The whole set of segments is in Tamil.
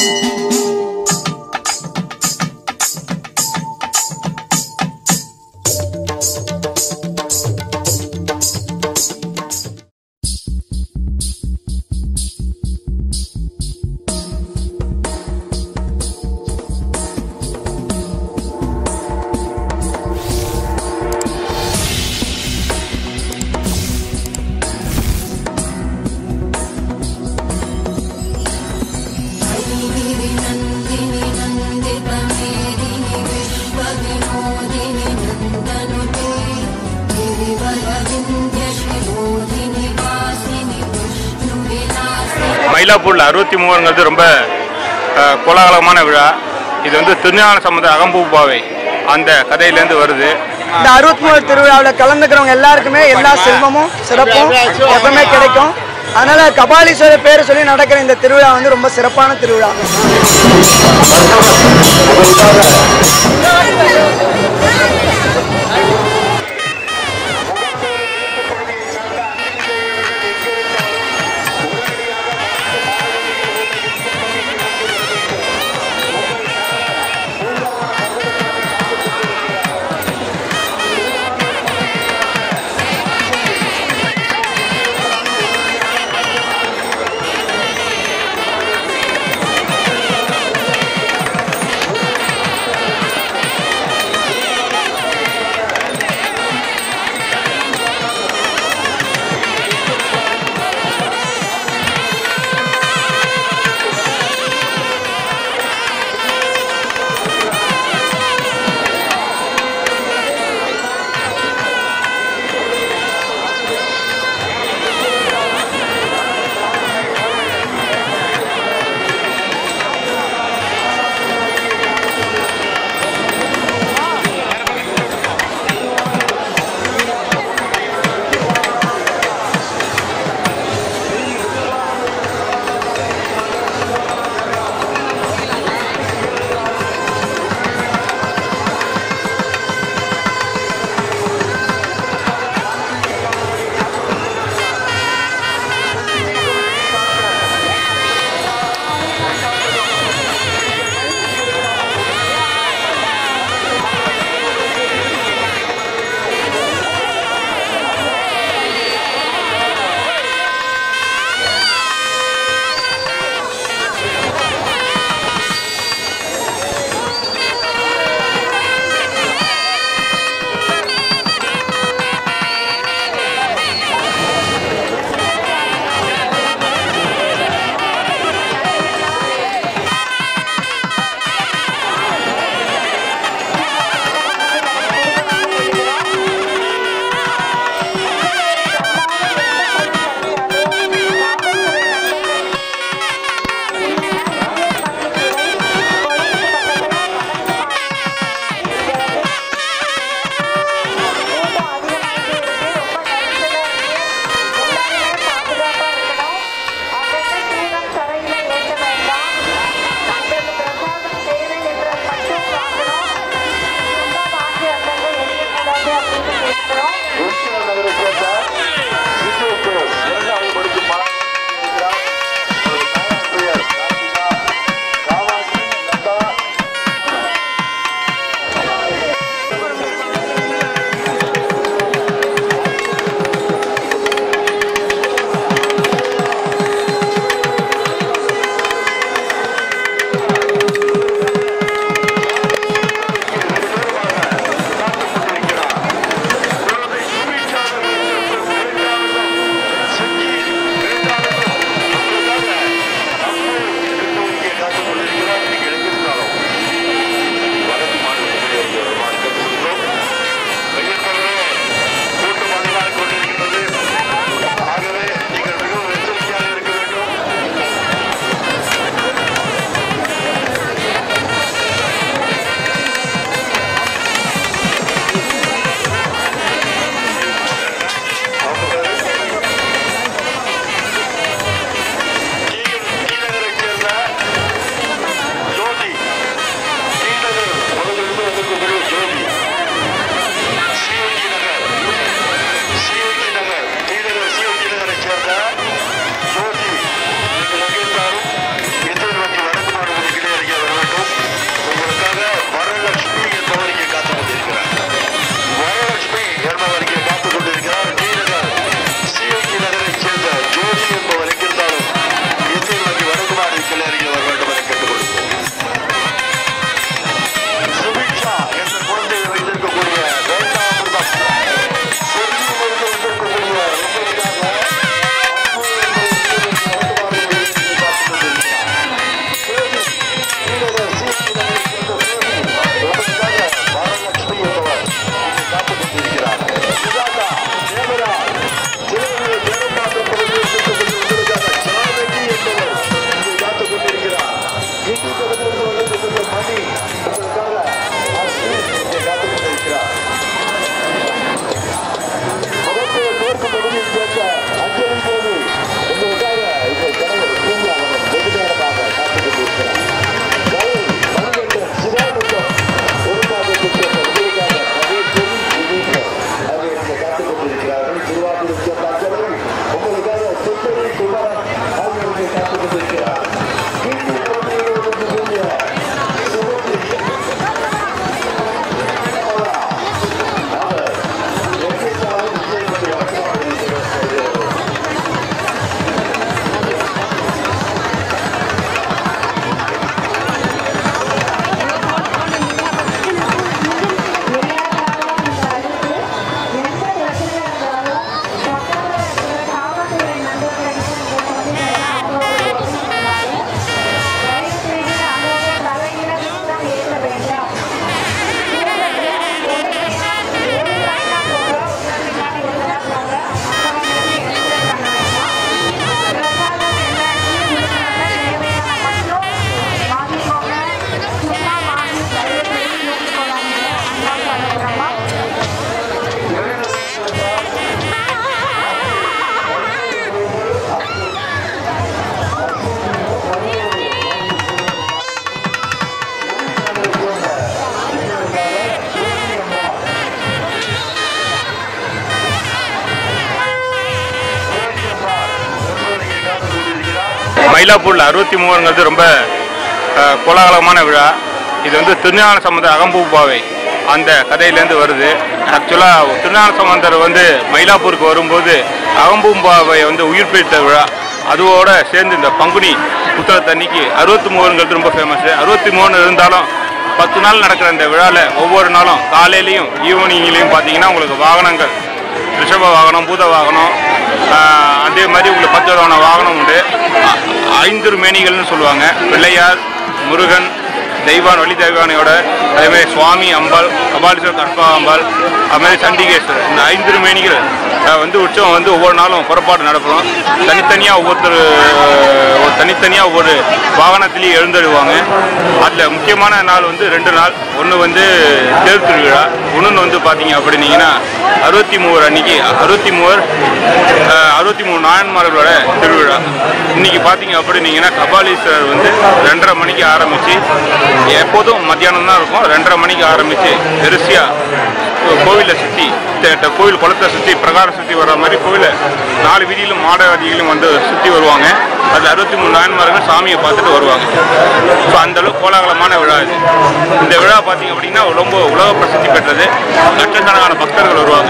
மயிலாப்பூரில் அறுபத்தி மூணுங்கிறது ரொம்ப அஹ், கோலாகலமான விழா இது வந்து திருஞான சம்பந்த அகம்பூ பாவை அந்த கதையிலேருந்து வருது இந்த அறுபத்தி மூணு திருவிழாவில் கலந்துக்கிறவங்க எல்லாருக்குமே எல்லா செல்வமும் சிறப்பும் எப்பவுமே கிடைக்கும் அதனால கபாலீஸ்வரர் பேர் சொல்லி நடக்கிற இந்த திருவிழா வந்து ரொம்ப சிறப்பான திருவிழா மயிலாப்பூரில் அறுபத்தி மூணுங்கிறது ரொம்ப அஹ், கோலாகலமான விழா இது வந்து திருஞான சம்பந்தர் அகம்பூ பாவை அந்த கதையிலேருந்து வருது ஆக்சுவலாக திருஞான சம்பந்தர் வந்து மயிலாப்பூருக்கு வரும்போது அகம்பூம்பாவை வந்து உயிர் பிடித்த விழா அதுவோட சேர்ந்து இந்த பங்குனி உத்தரத்தன்னைக்கு அறுபத்தி மூணுங்கிறது ரொம்ப ஃபேமஸ் அறுபத்தி மூணு இருந்தாலும் பத்து நாள் நடக்கிற இந்த விழாவில் ஒவ்வொரு நாளும் காலையிலையும் ஈவினிங்லேயும் பார்த்தீங்கன்னா உங்களுக்கு வாகனங்கள் ரிஷப வாகனம் பூத வாகனம் ஆஹ், அதே மாதிரி உங்களுக்கு பத்து விதமான வாகனம் உண்டு அ- ஐந்திரு மேனிகள்னு சொல்லுவாங்க பிள்ளையார் முருகன் தெய்வான் வழி தெய்வானையோட அதே மாதிரி சுவாமி அம்பாள் கபாலீஸ்வரர் கற்பா அம்பாள் அது மாதிரி சண்டிகேஸ்வரர் இந்த ஐந்திரு மேனிகள் ஆஹ், வந்து உற்சவம் வந்து ஒவ்வொரு நாளும் புறப்பாடு நடப்படும் தனித்தனியாக ஒவ்வொருத்தர் ஒரு தனித்தனியாக ஒவ்வொரு வாகனத்திலையும் எழுந்தருவாங்க அதில் முக்கியமான நாள் வந்து ரெண்டு நாள் ஒன்று வந்து தேர் திருவிழா இன்னொன்று வந்து பார்த்தீங்க அப்படின்னீங்கன்னா அறுபத்தி மூவர் அன்னைக்கு அறுபத்தி மூவர் அஹ், அறுபத்தி மூணு நாயன்மார்களோட திருவிழா இன்னைக்கு பார்த்தீங்க அப்படின்னீங்கன்னா கபாலீஸ்வரர் வந்து ரெண்டரை மணிக்கு ஆரம்பித்து எப்போதும் மத்தியானம் தான் இருக்கும் ரெண்டரை மணிக்கு ஆரம்பித்து பெருசியாக கோவிலை சுற்றி கோவில் குளத்தை சுற்றி பிரகாரம் சுற்றி வர்ற மாதிரி கோவிலை நாலு வீதியிலும் மாட வீதியிலும் வந்து சுற்றி வருவாங்க அது அறுபத்தி மூணு நாயன்மார்கள் சாமியை பார்த்துட்டு வருவாங்க ஸோ அந்த அளவுக்கு கோலாகலமான விழா இது இந்த விழா பார்த்தீங்க அப்படின்னா ரொம்ப உலக பிரசித்தி பெற்றது லட்சக்கணக்கான பக்தர்கள் வருவாங்க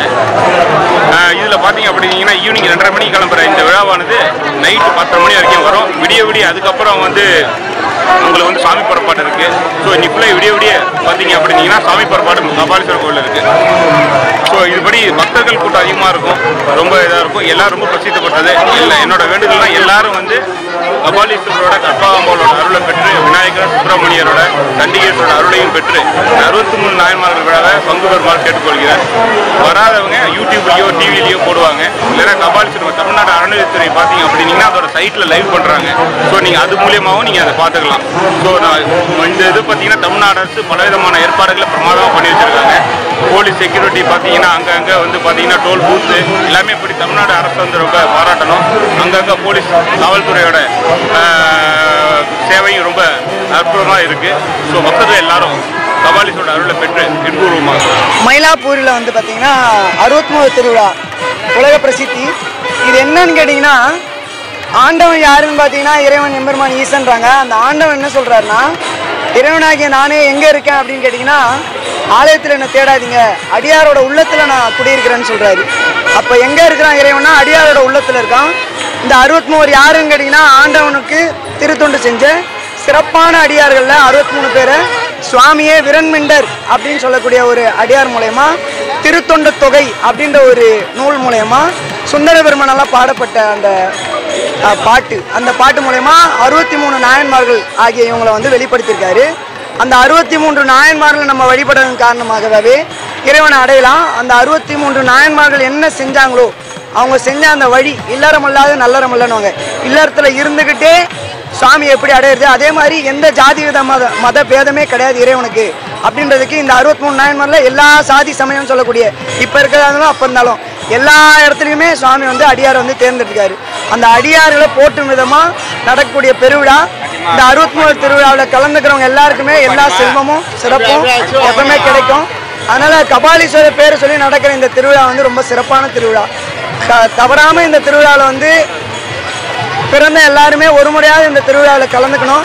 இதில் பார்த்தீங்க அப்படின்னீங்கன்னா ஈவினிங் ரெண்டரை மணிக்கு கிளம்புற இந்த விழாவானது நைட்டு பத்தரை மணி வரைக்கும் வரும் விடிய விடிய அதுக்கப்புறம் வந்து உங்களுக்கு வந்து சாமி புறப்பாடு இருக்கு ஸோ இன்னைக்கு ஃபுல்லாக விடிய விடிய பார்த்தீங்க அப்படின்னீங்கன்னா சாமி புறப்பாடு கபாலீஸ்வரர் கோவில் இருக்கு ஸோ இதுபடி பக்தர்கள் கூட்டம் அதிகமாக இருக்கும் ரொம்ப இதாக இருக்கும் எல்லாம் ரொம்ப பிரசித்தி பெற்றது இல்லை என்னோட வேண்டுதல்லாம் எல்லாரும் வந்து கபாலீஸ்வரரோட கற்பகாம்பாளோட அருளை பெற்று விநாயகர் சுப்பிரமணியரோட சண்டிகேஸ்வரோட அருளையும் பெற்று அறுபத்தி மூணு நாயன்மார்கள் விழாவை பங்கு பெறுமாறு கேட்டுக்கொள்கிறேன் வராதவங்க யூடியூப்லேயோ டிவிலையோ போடுவாங்க இல்லைன்னா கபாலீஸ்வரர் தமிழ்நாடு அறநிலையத்துறை பார்த்தீங்க அப்படின்னீங்கன்னா அதோட சைட்டில் லைவ் பண்ணுறாங்க ஸோ நீங்கள் அது மூலியமாகவும் நீங்கள் அதை பார்த்துக்கலாம் ஸோ நான் இந்த இது பார்த்தீங்கன்னா தமிழ்நாடு அரசு பலவிதமான ஏற்பாடுகளை பிரமாதமாக பண்ணி வச்சிருக்காங்க போலீஸ் செக்யூரிட்டி பார்த்தீங்கன்னா அங்கங்கே வந்து பார்த்தீங்கன்னா டோல் பூத்து எல்லாமே இப்படி தமிழ்நாடு அரசு வந்து ரொம்ப பாராட்டணும் அங்கங்கே போலீஸ் காவல்துறையோட ஆஹ், சேவையும் ரொம்ப அற்புதமாக இருக்குது ஸோ பக்தர்கள் எல்லாரும் கபாலீஸோட அருளை பெற்று இன்பூர்வமாக மயிலாப்பூரில் வந்து பார்த்தீங்கன்னா அறுபத்தி திருவிழா உலக பிரசித்தி இது என்னன்னு கேட்டிங்கன்னா ஆண்டவன் யாருன்னு பார்த்தீங்கன்னா இறைவன் எம்பெருமான் ஈசன்றாங்க அந்த ஆண்டவன் என்ன சொல்கிறாருன்னா இறைவனாகிய நானே எங்கே இருக்கேன் அப்படின்னு கேட்டிங்கன்னா ஆலயத்தில் என்ன தேடாதீங்க அடியாரோட உள்ளத்தில் நான் குடியிருக்கிறேன்னு சொல்கிறாரு அப்போ எங்கே இருக்கிறான் இறைவனா அடியாரோட உள்ளத்தில் இருக்கான் இந்த அறுபத்தி மூவர் யாருன்னு கேட்டிங்கன்னா ஆண்டவனுக்கு திருத்தொண்டு செஞ்ச சிறப்பான அடியார்களில் அறுபத்தி மூணு பேரை சுவாமியே விரண்மிண்டர் அப்படின்னு சொல்லக்கூடிய ஒரு அடியார் மூலயமா திருத்தொண்ட தொகை அப்படின்ற ஒரு நூல் மூலயமா சுந்தர பெருமனால பாடப்பட்ட அந்த அஹ், பாட்டு அந்த பாட்டு மூலயமா அறுபத்தி மூணு நாயன்மார்கள் ஆகிய இவங்களை வந்து வெளிப்படுத்தியிருக்காரு அந்த அறுபத்தி மூன்று நாயன்மார்கள் நம்ம வழிபடுறதன் காரணமாகவே இறைவனை அடையலாம் அந்த அறுபத்தி மூன்று நாயன்மார்கள் என்ன செஞ்சாங்களோ அவங்க செஞ்ச அந்த வழி இல்லறம் அல்லாத நல்லறம் இல்லைன்னுவாங்க இல்லறத்துல இருந்துக்கிட்டே சாமி எப்படி அடையிறது அதே மாதிரி எந்த ஜாதி வித மத மத பேதமே கிடையாது இறைவனுக்கு அப்படின்றதுக்கு இந்த அறுபத்தி மூணு நாயன்மாரில் எல்லா சாதி சமயம் சொல்லக்கூடிய இப்போ இருக்கிறதாலும் அப்போ இருந்தாலும் எல்லா இடத்துலையுமே சுவாமி வந்து அடியாரை வந்து தேர்ந்தெடுக்காரு அந்த அடியார்களை போற்றும் விதமாக நடக்கக்கூடிய பெருவிழா இந்த அறுபத்தி மூணு திருவிழாவில் கலந்துக்கிறவங்க எல்லாருக்குமே எல்லா செல்வமும் சிறப்பும் எப்பவுமே கிடைக்கும் அதனால கபாலீஸ்வரர் பேர் சொல்லி நடக்கிற இந்த திருவிழா வந்து ரொம்ப சிறப்பான திருவிழா த- தவறாம இந்த திருவிழாவில் வந்து பிறந்த எல்லாருமே ஒரு முறையாவது இந்த திருவிழாவில் கலந்துக்கணும்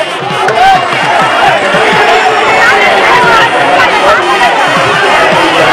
Thank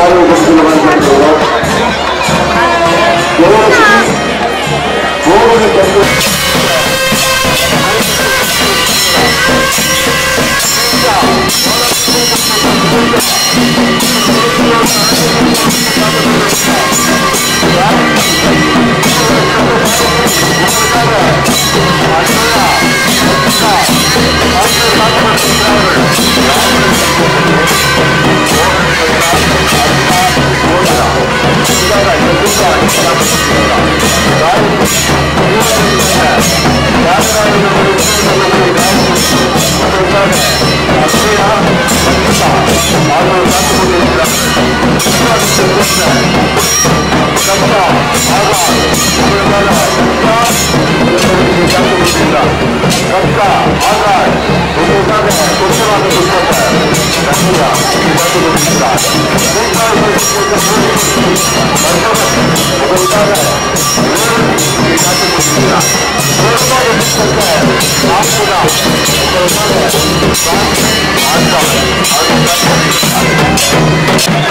பார்வை கொடுத்து வந்திருக்கிறோம் கோவிலை கண்டு ஆ